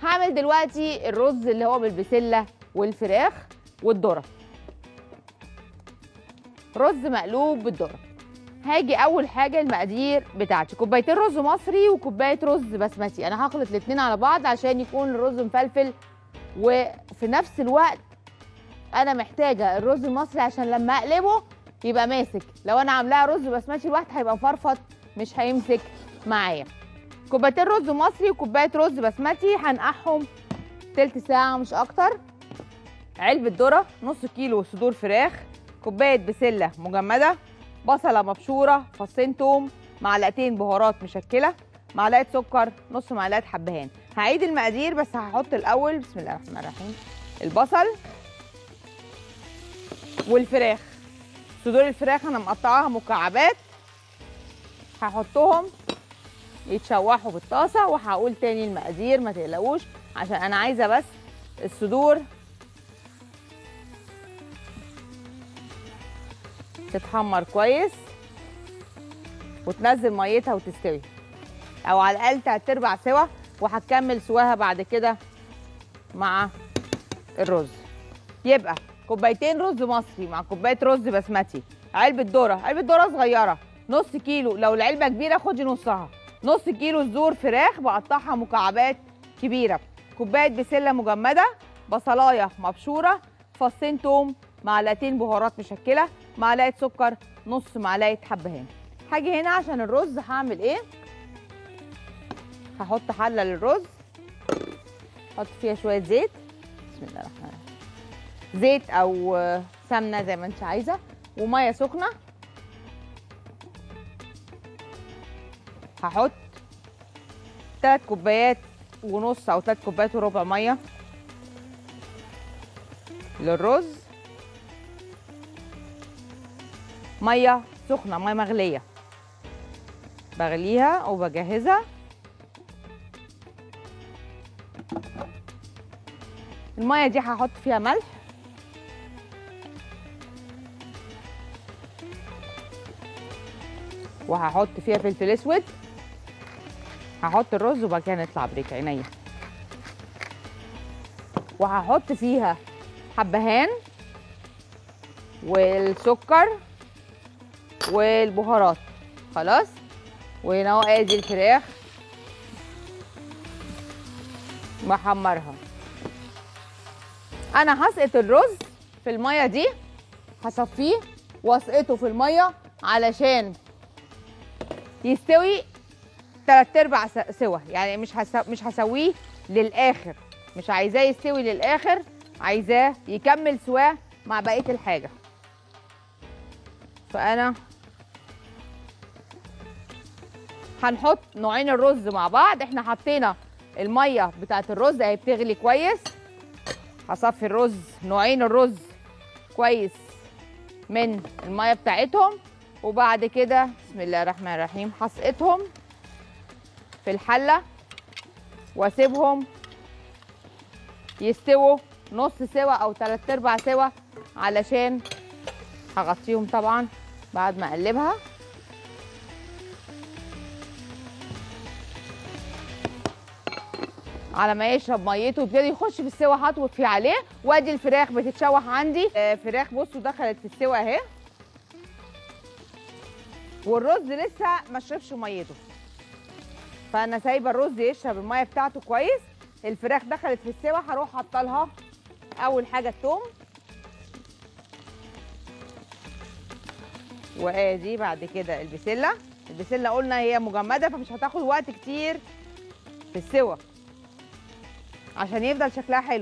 هعمل دلوقتي الرز اللي هو بالبسله والفراخ والذره رز مقلوب بالذره هاجي اول حاجه المقادير بتاعتي كوبايتين رز مصري وكوبايه رز بسمتي انا هخلط الاثنين على بعض عشان يكون الرز مفلفل وفي نفس الوقت انا محتاجه الرز المصري عشان لما اقلبه يبقى ماسك لو انا عاملاها رز بسمتي لوحده هيبقى مفرفط مش هيمسك معايا كوبايتين رز مصري وكوبايه رز بسمتي هنقعهم تلت ساعه مش اكتر علبه ذره نص كيلو صدور فراخ كوبايه بسله مجمده بصله مبشوره فصين توم معلقتين بهارات مشكله معلقه سكر نص معلقه حبهان هعيد المقادير بس هحط الاول بسم الله الرحمن الرحيم البصل والفراخ صدور الفراخ انا مقطعاها مكعبات هحطهم يتشوحوا في الطاسه وهقول تاني المقادير ما تقلقوش عشان انا عايزه بس الصدور تتحمر كويس وتنزل ميتها وتستوي او على الاقل تلات ارباع سوا وهتكمل سواها بعد كده مع الرز يبقى كوبايتين رز مصري مع كوبايه رز بسمتي علبه ذره علبه ذره صغيره نص كيلو لو العلبه كبيره خدي نصها نص كيلو صدور فراخ بقطعها مكعبات كبيره كوبايه بسله مجمده بصلايه مبشوره فصين توم معلقتين بهارات مشكله معلقه سكر نص معلقه حبهان هاجي هنا عشان الرز هعمل ايه هحط حله للرز احط فيها شويه زيت بسم الله الرحمن الرحيم زيت او آه، سمنه زي ما انت عايزه وميه سخنه هحط تلات كوبايات ونص او تلات كوبايات وربع ميه للرز ميه سخنه ميه مغليه بغليها وبجهزها الميه دي هحط فيها ملح وهحط فيها فلفل اسود هحط الرز وبعد كده نطلع بريك عينيا وهحط فيها حبهان والسكر والبهارات خلاص وهنا اهو ادي الفراخ بحمرها انا هسقط الرز في الميه دي هصفيه واسقطه في الميه علشان يستوي تلات ارباع س- سوا يعني مش هسو... مش هسويه للاخر مش عايزاه يستوي للاخر عايزاه يكمل سواه مع بقيه الحاجه فانا هنحط نوعين الرز مع بعض احنا حطينا الميه بتاعت الرز اهي بتغلي كويس هصفي الرز نوعين الرز كويس من الميه بتاعتهم وبعد كده بسم الله الرحمن الرحيم هسقطهم في الحله واسيبهم يستووا نص سوا او تلات ارباع سوا علشان هغطيهم طبعا بعد ما اقلبها على ما يشرب ميته ويبتدي يخش في السوا هطوط عليه وادي الفراخ بتتشوح عندي آه، فراخ بصوا دخلت في السوا اهي والرز لسه ما شربش ميته فانا سايبه الرز يشرب الميه بتاعته كويس الفراخ دخلت في السوا هروح حاطه لها اول حاجه الثوم وادي بعد كده البسله البسله قلنا هي مجمده فمش هتاخد وقت كتير في السوا عشان يفضل شكلها حلو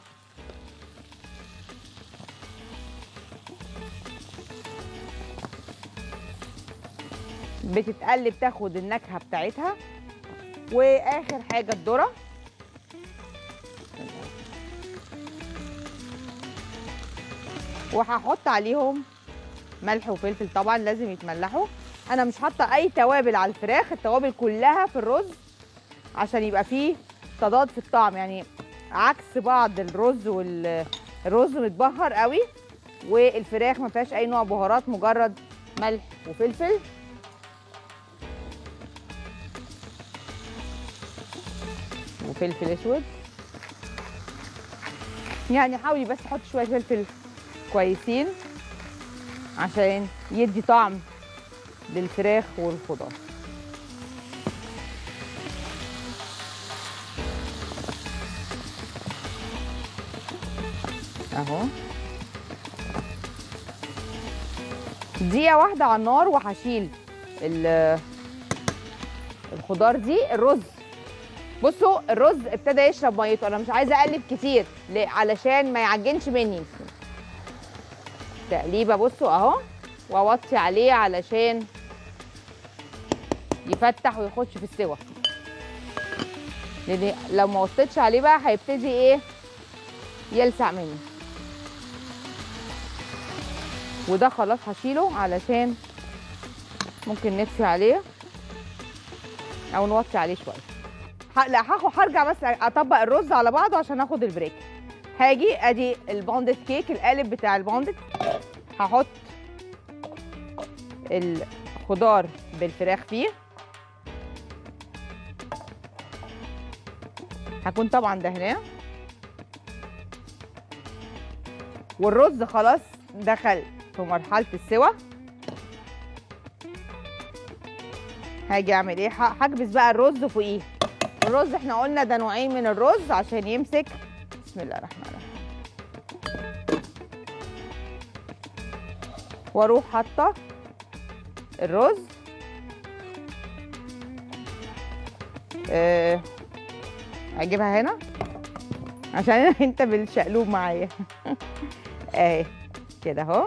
بتتقلب تاخد النكهه بتاعتها واخر حاجه الذره وهحط عليهم ملح وفلفل طبعا لازم يتملحوا انا مش حاطه اي توابل على الفراخ التوابل كلها في الرز عشان يبقى فيه تضاد في الطعم يعني عكس بعض الرز والرز متبهر قوي والفراخ ما فيهاش اي نوع بهارات مجرد ملح وفلفل وفلفل اسود يعني حاولي بس تحطي شويه فلفل كويسين عشان يدي طعم للفراخ والخضار اهو دقيقة واحدة على النار وهشيل ال- الخضار دي الرز بصوا الرز ابتدى يشرب ميته انا مش عايزه اقلب كتير ليه؟ علشان ما يعجنش مني تقليبه بصوا اهو واوطي عليه علشان يفتح ويخش في السوا لان لو ما وطيتش عليه بقى هيبتدي ايه يلسع مني وده خلاص هشيله علشان ممكن نطفي عليه او نوطي عليه شويه ه- لا هاخد هرجع بس اطبق الرز على بعضه عشان اخد البريك هاجي ادي البوندد كيك القالب بتاع البوندد هحط الخضار بالفراخ فيه هكون طبعا دهناه والرز خلاص دخل في مرحله السوا هاجي اعمل ايه ه- هكبس بقى الرز فوقيه الرز احنا قلنا ده نوعين من الرز عشان يمسك بسم الله الرحمن الرحيم واروح حاطه الرز آه، اجيبها هنا عشان انت بالشقلوب معايا اهي كده اهو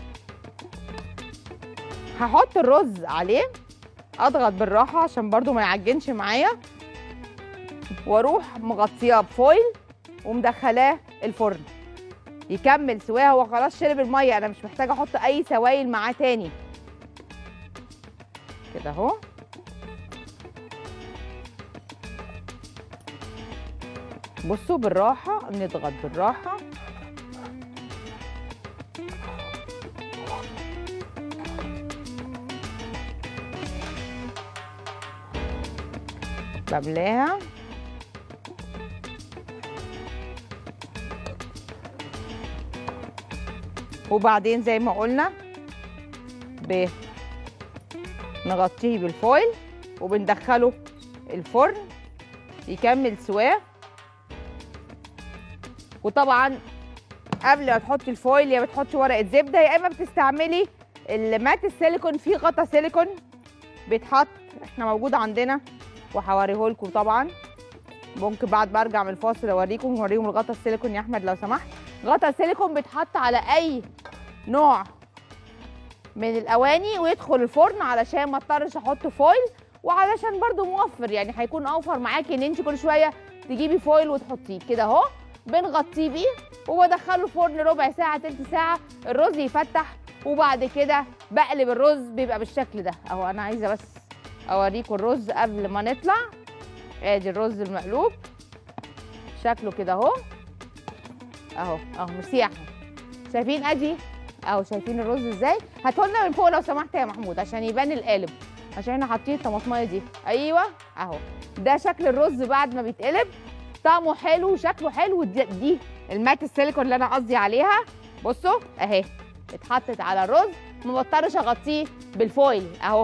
هحط الرز عليه اضغط بالراحه عشان برضو ما يعجنش معايا واروح مغطياه بفويل ومدخلاه الفرن يكمل سواه هو خلاص شرب الميه انا مش محتاجه احط اي سوائل معاه تاني كده اهو بصوا بالراحه نضغط بالراحه بملاها وبعدين زي ما قلنا بنغطيه بالفويل وبندخله الفرن يكمل سواه وطبعا قبل ما تحطي الفويل يا بتحطي ورقه زبده يا اما بتستعملي المات السيليكون فيه غطا سيليكون بيتحط احنا موجود عندنا وهوريه لكم طبعا ممكن بعد ما ارجع من الفاصل اوريكم اوريهم الغطا السيليكون يا احمد لو سمحت غطا السيليكون بيتحط على اي نوع من الاواني ويدخل الفرن علشان ما اضطرش احط فويل وعلشان برضو موفر يعني هيكون اوفر معاكي ان انت كل شويه تجيبي فويل وتحطيه كده اهو بنغطيه بيه وبدخله الفرن ربع ساعه تلت ساعه الرز يفتح وبعد كده بقلب الرز بيبقى بالشكل ده اهو انا عايزه بس اوريكم الرز قبل ما نطلع ادي الرز المقلوب شكله كده اهو اهو اهو مسيح شايفين ادي اهو شايفين الرز ازاي هاتولنا من فوق لو سمحت يا محمود عشان يبان القالب عشان احنا حاطين الطماطمايه دي ايوه اهو ده شكل الرز بعد ما بيتقلب طعمه حلو وشكله حلو دي, دي المات السيليكون اللي انا قصدي عليها بصوا اهي اتحطت على الرز ما بضطرش اغطيه بالفويل اهو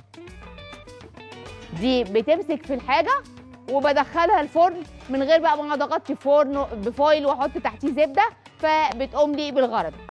دي بتمسك في الحاجه وبدخلها الفرن من غير بقى ما اقعد اغطي فرن بفويل واحط تحتيه زبده فبتقوم لي بالغرض